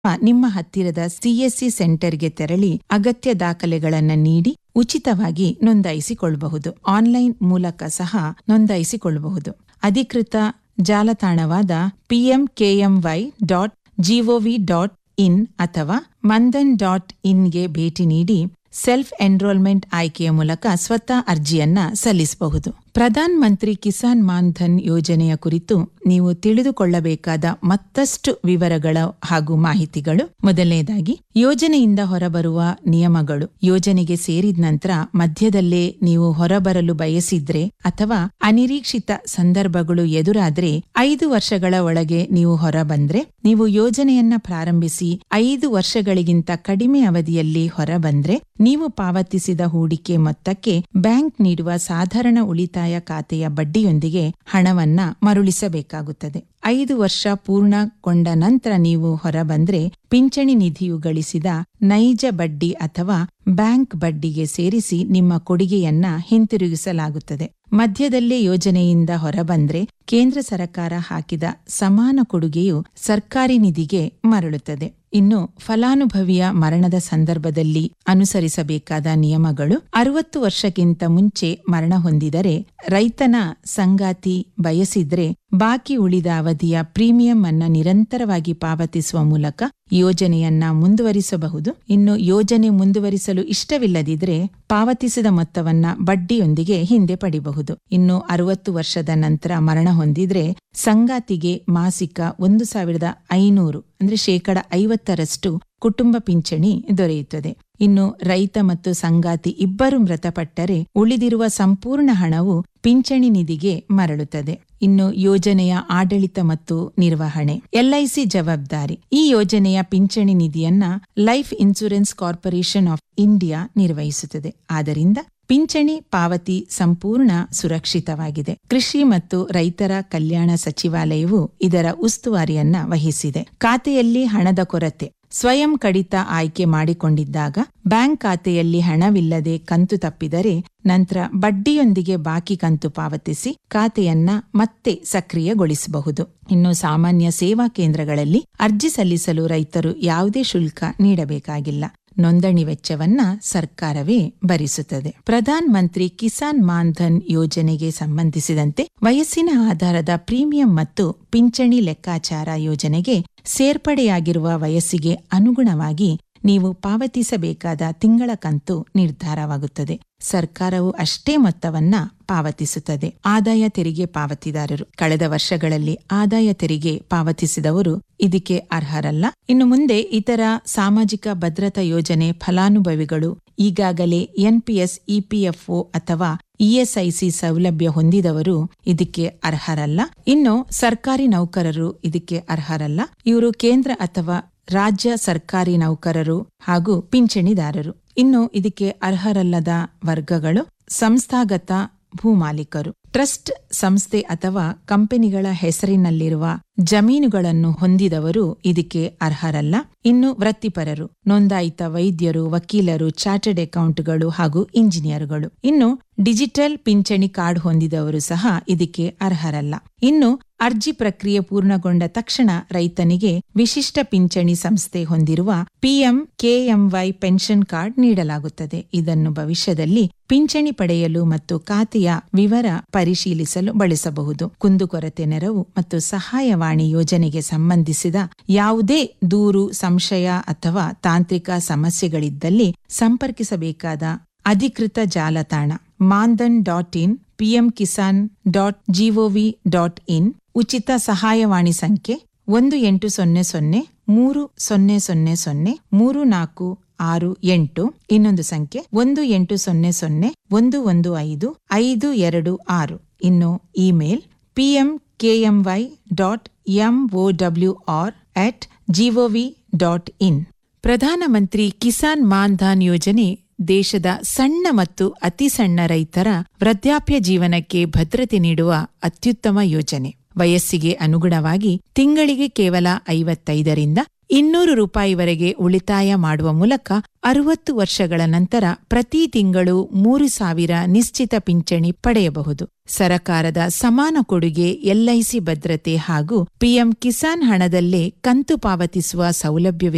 ನಿಮ್ಮ ಹತ್ತಿರದ ಸಿಎಸ್ಸಿ ಸೆಂಟರ್ಗೆ ತೆರಳಿ ಅಗತ್ಯ ದಾಖಲೆಗಳನ್ನು ನೀಡಿ ಉಚಿತವಾಗಿ ನೋಂದಾಯಿಸಿಕೊಳ್ಳಬಹುದು ಆನ್ಲೈನ್ ಮೂಲಕ ಸಹ ನೋಂದಾಯಿಸಿಕೊಳ್ಳಬಹುದು ಅಧಿಕೃತ ಜಾಲತಾಣವಾದ PMKMY dot gov dot in ಅಥವಾ ಮಂದನ್ ಡಾಟ್ ಇನ್ಗೆ ಭೇಟಿ ನೀಡಿ ಸೆಲ್ಫ್ ಎನ್ರೋಲ್ಮೆಂಟ್ ಆಯ್ಕೆಯ ಮೂಲಕ ಸ್ವತಃ ಅರ್ಜಿಯನ್ನ ಸಲ್ಲಿಸಬಹುದು ಪ್ರಧಾನ್ ಮಂತ್ರಿ ಕಿಸಾನ್ ಮಾನ್ ಧನ್ ಯೋಜನೆಯ ಕುರಿತು ನೀವು ತಿಳಿದುಕೊಳ್ಳಬೇಕಾದ ಮತ್ತಷ್ಟು ವಿವರಗಳ ಹಾಗೂ ಮಾಹಿತಿಗಳು ಮೊದಲನೇದಾಗಿ ಯೋಜನೆಯಿಂದ ಹೊರಬರುವ ನಿಯಮಗಳು ಯೋಜನೆಗೆ ಸೇರಿದ ನಂತರ ಮಧ್ಯದಲ್ಲೇ ನೀವು ಹೊರಬರಲು ಬಯಸಿದ್ರೆ ಅಥವಾ ಅನಿರೀಕ್ಷಿತ ಸಂದರ್ಭಗಳು ಎದುರಾದ್ರೆ ಐದು ವರ್ಷಗಳ ಒಳಗೆ ನೀವು ಹೊರಬಂದ್ರೆ ನೀವು ಯೋಜನೆಯನ್ನ ಪ್ರಾರಂಭಿಸಿ ಐದು ವರ್ಷಗಳಿಗಿಂತ ಕಡಿಮೆ ಅವಧಿಯಲ್ಲಿ ಹೊರಬಂದ್ರೆ ನೀವು ಪಾವತಿಸಿದ ಹೂಡಿಕೆ ಮೊತ್ತಕ್ಕೆ ಬ್ಯಾಂಕ್ ನೀಡುವ ಸಾಧಾರಣ ಉಳಿತಾಯ ಖಾತೆಯ ಬಡ್ಡಿಯೊಂದಿಗೆ ಹಣವನ್ನ ಮರುಳಿಸಬೇಕಾಗುತ್ತದೆ ಐದು ವರ್ಷ ಪೂರ್ಣಗೊಂಡ ನಂತರ ನೀವು ಹೊರಬಂದ್ರೆ ಪಿಂಚಣಿ ನಿಧಿಯು ಗಳಿಸಿದ ನೈಜ ಬಡ್ಡಿ ಅಥವಾ ಬ್ಯಾಂಕ್ ಬಡ್ಡಿಗೆ ಸೇರಿಸಿ ನಿಮ್ಮ ಕೊಡುಗೆಯನ್ನ ಹಿಂತಿರುಗಿಸಲಾಗುತ್ತದೆ ಮಧ್ಯದಲ್ಲೇ ಯೋಜನೆಯಿಂದ ಹೊರಬಂದ್ರೆ ಕೇಂದ್ರ ಸರ್ಕಾರ ಹಾಕಿದ ಸಮಾನ ಕೊಡುಗೆಯು ಸರ್ಕಾರಿ ನಿಧಿಗೆ ಮರಳುತ್ತದೆ ಇನ್ನು ಫಲಾನುಭವಿಯ ಮರಣದ ಸಂದರ್ಭದಲ್ಲಿ ಅನುಸರಿಸಬೇಕಾದ ನಿಯಮಗಳು ಅರವತ್ತು ವರ್ಷಕ್ಕಿಂತ ಮುಂಚೆ ಮರಣ ಹೊಂದಿದರೆ ರೈತನ ಸಂಗಾತಿ ಬಯಸಿದ್ರೆ ಬಾಕಿ ಉಳಿದ ಅವಧಿಯ ಪ್ರೀಮಿಯಂ ಅನ್ನ ನಿರಂತರವಾಗಿ ಪಾವತಿಸುವ ಮೂಲಕ ಯೋಜನೆಯನ್ನ ಮುಂದುವರಿಸಬಹುದು ಇನ್ನು ಯೋಜನೆ ಮುಂದುವರಿಸಲು ಇಷ್ಟವಿಲ್ಲದಿದ್ರೆ ಪಾವತಿಸಿದ ಮೊತ್ತವನ್ನ ಬಡ್ಡಿಯೊಂದಿಗೆ ಹಿಂದೆ ಪಡಿಬಹುದು ಇನ್ನು ಅರವತ್ತು ವರ್ಷದ ನಂತರ ಮರಣ ಹೊಂದಿದ್ರೆ ಸಂಗಾತಿಗೆ ಮಾಸಿಕ ಒಂದು ಸಾವಿರದ ಐನೂರು ಅಂದ್ರೆ ಶೇಕಡ ಐವತ್ತರಷ್ಟು ಕುಟುಂಬ ಪಿಂಚಣಿ ದೊರೆಯುತ್ತದೆ ಇನ್ನು ರೈತ ಮತ್ತು ಸಂಗಾತಿ ಇಬ್ಬರು ಮೃತಪಟ್ಟರೆ ಉಳಿದಿರುವ ಸಂಪೂರ್ಣ ಹಣವು ಪಿಂಚಣಿ ನಿಧಿಗೆ ಮರಳುತ್ತದೆ ಇನ್ನು ಯೋಜನೆಯ ಆಡಳಿತ ಮತ್ತು ನಿರ್ವಹಣೆ ಎಲ್ಐಸಿ ಜವಾಬ್ದಾರಿ ಈ ಯೋಜನೆಯ ಪಿಂಚಣಿ ನಿಧಿಯನ್ನ life insurance corporation of India ನಿರ್ವಹಿಸುತ್ತದೆ ಆದ್ದರಿಂದ ಪಿಂಚಣಿ ಪಾವತಿ ಸಂಪೂರ್ಣ ಸುರಕ್ಷಿತವಾಗಿದೆ ಕೃಷಿ ಮತ್ತು ರೈತರ ಕಲ್ಯಾಣ ಸಚಿವಾಲಯವು ಇದರ ಉಸ್ತುವಾರಿಯನ್ನ ವಹಿಸಿದೆ ಖಾತೆಯಲ್ಲಿ ಹಣದ ಕೊರತೆ ಸ್ವಯಂ ಕಡಿತ ಆಯ್ಕೆ ಮಾಡಿಕೊಂಡಿದ್ದಾಗ ಬ್ಯಾಂಕ್ ಖಾತೆಯಲ್ಲಿ ಹಣವಿಲ್ಲದೆ ಕಂತು ತಪ್ಪಿದರೆ ನಂತರ ಬಡ್ಡಿಯೊಂದಿಗೆ ಬಾಕಿ ಕಂತು ಪಾವತಿಸಿ ಖಾತೆಯನ್ನ ಮತ್ತೆ ಸಕ್ರಿಯಗೊಳಿಸಬಹುದು ಇನ್ನು ಸಾಮಾನ್ಯ ಸೇವಾ ಕೇಂದ್ರಗಳಲ್ಲಿ ಅರ್ಜಿ ಸಲ್ಲಿಸಲು ರೈತರು ಯಾವುದೇ ಶುಲ್ಕ ನೀಡಬೇಕಾಗಿಲ್ಲ ನೋಂದಣಿ ವೆಚ್ಚವನ್ನ ಸರ್ಕಾರವೇ ಭರಿಸುತ್ತದೆ ಪ್ರಧಾನ್ ಮಂತ್ರಿ ಕಿಸಾನ್ ಮಾನ್ ಧನ್ ಯೋಜನೆಗೆ ಸಂಬಂಧಿಸಿದಂತೆ ವಯಸ್ಸಿನ ಆಧಾರದ ಪ್ರೀಮಿಯಂ ಮತ್ತು ಪಿಂಚಣಿ ಲೆಕ್ಕಾಚಾರ ಯೋಜನೆಗೆ ಸೇರ್ಪಡೆಯಾಗಿರುವ ವಯಸ್ಸಿಗೆ ಅನುಗುಣವಾಗಿ ನೀವು ಪಾವತಿಸಬೇಕಾದ ತಿಂಗಳ ಕಂತು ನಿರ್ಧಾರವಾಗುತ್ತದೆ ಸರ್ಕಾರವು ಅಷ್ಟೇ ಮೊತ್ತವನ್ನ ಪಾವತಿಸುತ್ತದೆ ಆದಾಯ ತೆರಿಗೆ ಪಾವತಿದಾರರು ಕಳೆದ ವರ್ಷಗಳಲ್ಲಿ ಆದಾಯ ತೆರಿಗೆ ಪಾವತಿಸಿದವರು ಇದಕ್ಕೆ ಅರ್ಹರಲ್ಲ ಇನ್ನು ಮುಂದೆ ಇತರ ಸಾಮಾಜಿಕ ಭದ್ರತಾ ಯೋಜನೆ ಫಲಾನುಭವಿಗಳು ಈಗಾಗಲೇ ಎನ್ಪಿಎಸ್ ಇಪಿಎಫ್ಒ ಅಥವಾ ಇಎಸ್ಐಸಿ ಸೌಲಭ್ಯ ಹೊಂದಿದವರು ಇದಕ್ಕೆ ಅರ್ಹರಲ್ಲ ಇನ್ನು ಸರ್ಕಾರಿ ನೌಕರರು ಇದಕ್ಕೆ ಅರ್ಹರಲ್ಲ ಇವರು ಕೇಂದ್ರ ಅಥವಾ ರಾಜ್ಯ ಸರ್ಕಾರಿ ನೌಕರರು ಹಾಗೂ ಪಿಂಚಣಿದಾರರು ಇನ್ನು ಇದಕ್ಕೆ ಅರ್ಹರಲ್ಲದ ವರ್ಗಗಳು ಸಂಸ್ಥಾಗತ ಭೂಮಾಲೀಕರು ಟ್ರಸ್ಟ್ ಸಂಸ್ಥೆ ಅಥವಾ ಕಂಪನಿಗಳ ಹೆಸರಿನಲ್ಲಿರುವ ಜಮೀನುಗಳನ್ನು ಹೊಂದಿದವರು ಇದಕ್ಕೆ ಅರ್ಹರಲ್ಲ ಇನ್ನು ವೃತ್ತಿಪರರು ನೋಂದಾಯಿತ ವೈದ್ಯರು ವಕೀಲರು ಚಾರ್ಟರ್ಡ್ ಅಕೌಂಟ್ಗಳು ಹಾಗೂ ಇಂಜಿನಿಯರ್ಗಳು ಇನ್ನು ಡಿಜಿಟಲ್ ಪಿಂಚಣಿ ಕಾರ್ಡ್ ಹೊಂದಿದವರು ಸಹ ಇದಕ್ಕೆ ಅರ್ಹರಲ್ಲ ಇನ್ನು ಅರ್ಜಿ ಪ್ರಕ್ರಿಯೆ ಪೂರ್ಣಗೊಂಡ ತಕ್ಷಣ ರೈತನಿಗೆ ವಿಶಿಷ್ಟ ಪಿಂಚಣಿ ಸಂಸ್ಥೆ ಹೊಂದಿರುವ ಪಿಎಂ ಕೆಎಂವೈ ಪೆನ್ಷನ್ ಕಾರ್ಡ್ ನೀಡಲಾಗುತ್ತದೆ ಇದನ್ನು ಭವಿಷ್ಯದಲ್ಲಿ ಪಿಂಚಣಿ ಪಡೆಯಲು ಮತ್ತು ಖಾತೆಯ ವಿವರ ಪರಿಶೀಲಿಸಲು ಬಳಸಬಹುದು ಕುಂದುಕೊರತೆ ನೆರವು ಮತ್ತು ಸಹಾಯವಾಣಿ ಯೋಜನೆಗೆ ಸಂಬಂಧಿಸಿದ ಯಾವುದೇ ದೂರು ಸಂಶಯ ಅಥವಾ ತಾಂತ್ರಿಕ ಸಮಸ್ಯೆಗಳಿದ್ದಲ್ಲಿ ಸಂಪರ್ಕಿಸಬೇಕಾದ ಅಧಿಕೃತ ಜಾಲತಾಣ Maandhan dot in PM Kisan dot gov dot in ಉಚಿತ ಸಹಾಯವಾಣಿ ಸಂಖ್ಯೆ ಒಂದು ಎಂಟು ಸೊನ್ನೆ ಸೊನ್ನೆ ಮೂರು ಸೊನ್ನೆ ಸೊನ್ನೆ ಸೊನ್ನೆ ಮೂರು ನಾಲ್ಕು ಆರು ಎಂಟು ಇನ್ನೊಂದು ಸಂಖ್ಯೆ ಒಂದು ಎಂಟು ಸೊನ್ನೆ ಸೊನ್ನೆ ಒಂದು ಒಂದು ಐದು ಐದು ಎರಡು ಆರು ಇನ್ನು email PM KMY dot M O W R at G O V dot in ಪ್ರಧಾನಮಂತ್ರಿ ಕಿಸಾನ್ ಮಾನ್ ಧನ್ ಯೋಜನೆ ದೇಶದ ಸಣ್ಣ ಮತ್ತು ಅತಿ ಸಣ್ಣ ರೈತರ ವೃದ್ಧಾಪ್ಯ ಜೀವನಕ್ಕೆ ಭದ್ರತೆ ನೀಡುವ ಅತ್ಯುತ್ತಮ ಯೋಜನೆ ವಯಸ್ಸಿಗೆ ಅನುಗುಣವಾಗಿ ತಿಂಗಳಿಗೆ ಕೇವಲ ಐವತ್ತೈದರಿಂದ ಇನ್ನೂರು ರೂಪಾಯಿವರೆಗೆ ಉಳಿತಾಯ ಮಾಡುವ ಮೂಲಕ ಅರುವತ್ತು ವರ್ಷಗಳ ನಂತರ ಪ್ರತಿ ತಿಂಗಳು ಮೂರು ಸಾವಿರ ನಿಶ್ಚಿತ ಪಿಂಚಣಿ ಪಡೆಯಬಹುದು ಸರಕಾರದ ಸಮಾನ ಕೊಡುಗೆ ಎಲ್ಐಸಿ ಭದ್ರತೆ ಹಾಗೂ ಪಿಎಂ ಕಿಸಾನ್ ಹಣದಲ್ಲೇ ಕಂತು ಪಾವತಿಸುವ ಸೌಲಭ್ಯವಿದೆ